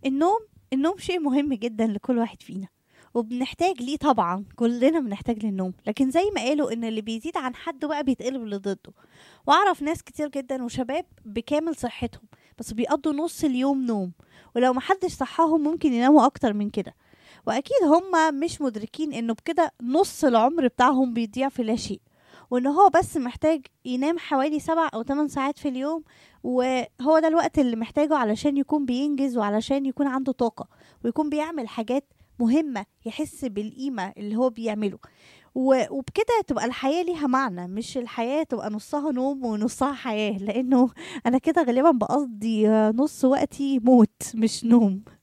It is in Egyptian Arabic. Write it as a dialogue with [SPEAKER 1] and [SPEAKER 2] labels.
[SPEAKER 1] النوم النوم شيء مهم جدا لكل واحد فينا وبنحتاج ليه طبعا كلنا بنحتاج للنوم لكن زي ما قالوا ان اللي بيزيد عن حد بقى بيتقلب لضده واعرف ناس كتير جدا وشباب بكامل صحتهم بس بيقضوا نص اليوم نوم ولو محدش صحاهم ممكن يناموا اكتر من كده واكيد هم مش مدركين انه بكده نص العمر بتاعهم بيضيع في لا شيء وان هو بس محتاج ينام حوالي سبع او ثمان ساعات في اليوم وهو ده الوقت اللي محتاجه علشان يكون بينجز وعلشان يكون عنده طاقة ويكون بيعمل حاجات مهمة يحس بالقيمة اللي هو بيعمله و- وبكده تبقى الحياة ليها معنى مش الحياة تبقى نصها نوم ونصها حياة لأنه أنا كده غالبا بقضي نص وقتي موت مش نوم